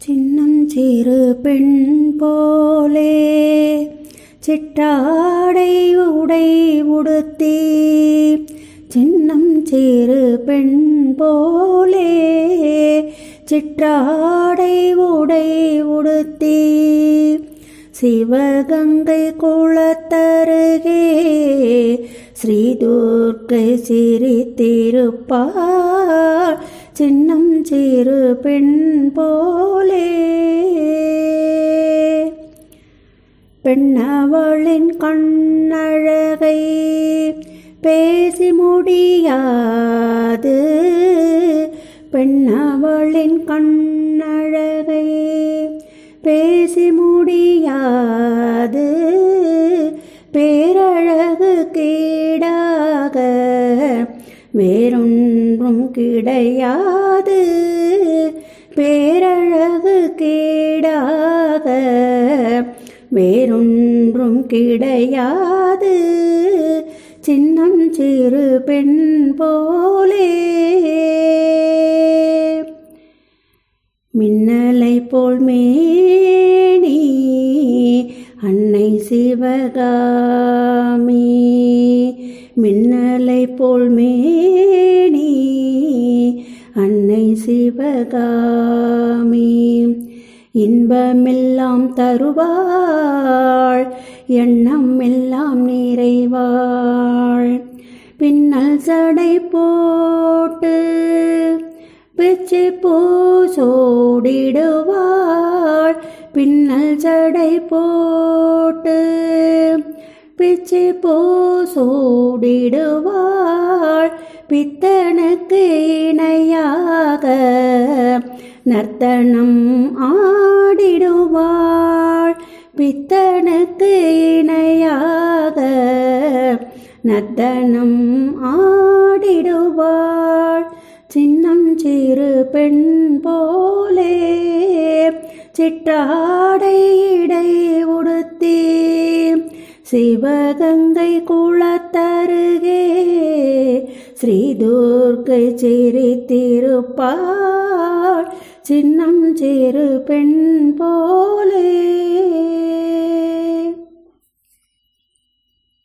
சின்னம் சிறு பெண் போலே சிட்டாடை உடை உடுத்தி சின்னம் சிறு பெண் போலே சிட்டாடை உடை உடுத்தி சிவகங்கை குளத்தருகே ஸ்ரீதுர்க்கை சிரித்திருப்பாள் சின்னம் சிறு பெண் போலே பெண்ணவளின் கண்ணழகை பேசி முடியாது பெண்ணவளின் கண்ணழகை பேசி முடியாது பேரழகு கீடாக வேறொன்றும் கிடையாது பேரழகு கீடாக வேறொன்றும் கிடையாது சின்னம் சிறு பெண் போலே மின்னலை போல் மேனி அன்னை சிவகாமி மின்னலை போல் மேனி அன்னை சிவகாமி இன்பமெல்லாம் தருவாள் எண்ணம் எல்லாம் நிறைவாள் பின்னல் சடை போட்டு பிச்சு பூசோடிடுவாள் பின்னல் சடை போட்டு பிச்சு பூசோடிடுவாள் பித்தனுக்கு இணையாக நர்த்தனம் ஆடிடுவாள் பித்தனுக்கு இணையாக நர்த்தனம் ஆடிடுவாள் சின்னம் சிறு பெண் போலே சிற்றாடை இடை உடுத்தி சிவகங்கை குளத்தருகே ஸ்ரீதுர்க்கை சிரித்திருப்பாள் சின்னம் சிறு பெண் போலே